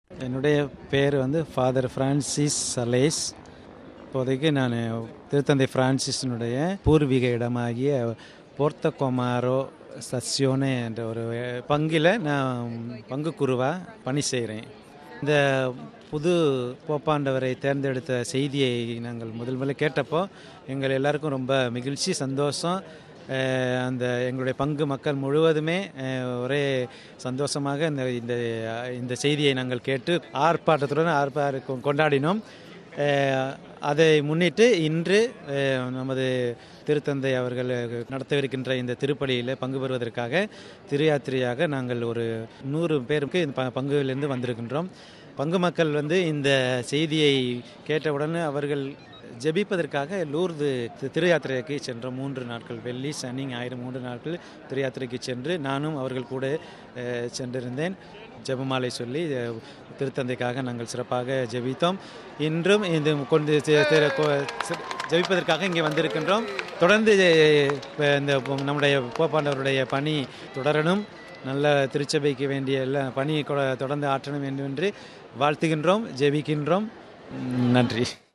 என்னுடைய பேர் வந்து ஃபாதர் ஃப்ரான்சிஸ் சலேஸ் இப்போதைக்கு நான் திருத்தந்தை ஃப்ரான்சிஸினுடைய பூர்வீக இடமாகிய போர்த்த கொமாரோ சஸ்யோனே என்ற ஒரு பங்கில் நான் பங்கு குருவா பணி செய்கிறேன் இந்த புது போப்பாண்டவரை தேர்ந்தெடுத்த செய்தியை நாங்கள் முதல் முதல்ல கேட்டப்போ எங்கள் எல்லாருக்கும் ரொம்ப மகிழ்ச்சி சந்தோஷம் அஹ் அந்த எங்களுடைய பங்கு மக்கள் முழுவதுமே அஹ் ஒரே சந்தோஷமாக இந்த இந்த இந்த செய்தியை நாங்கள் கேட்டு ஆர்ப்பாட்டத்துடன் ஆர்ப்பாட கொண்டாடினோம் அஹ் அதை முன்னிட்டு இன்று அஹ் நமது திருத்தந்தை அவர்கள் நடத்தவிருக்கின்ற இந்த திருப்பலியில் பங்கு பெறுவதற்காக திருயாத்திரையாக நாங்கள் ஒரு நூறு பேருக்கு இந்த ப- பங்குவிலிருந்து வந்திருக்கின்றோம் பங்கு மக்கள் வந்து இந்த செய்தியை கேட்டவுடன் அவர்கள் ஜெபிப்பதற்காக லூர்து தி- திருயாத்திரைக்கு சென்ற மூன்று நாட்கள் வெள்ளி சனி ஞாயிறு மூன்று நாட்கள் திருயாத்திரைக்கு சென்று நானும் அவர்கள் கூட அஹ், சென்றிருந்தேன் ஜெபமாலை சொல்லி அஹ், திருத்தந்தைக்காக நாங்கள் சிறப்பாக ஜெபித்தோம் இன்றும் இந்த கொண்டு தி- திரு- கொ- சி- ஜெபிப்பதற்காக இங்கே வந்திருக்கின்றோம் தொடர்ந்து அஹ், இந்த நம்முடைய போப்பாண்டவருடைய பணி தொடரணும் நல்ல திருச்சபைக்கு வேண்டிய எல்லா பணியை கொ- தொடர்ந்து ஆற்றணும் வேண்டும் என்று வாழ்த்துகின்றோம் ஜெபிக்கின்றோம் நன்றி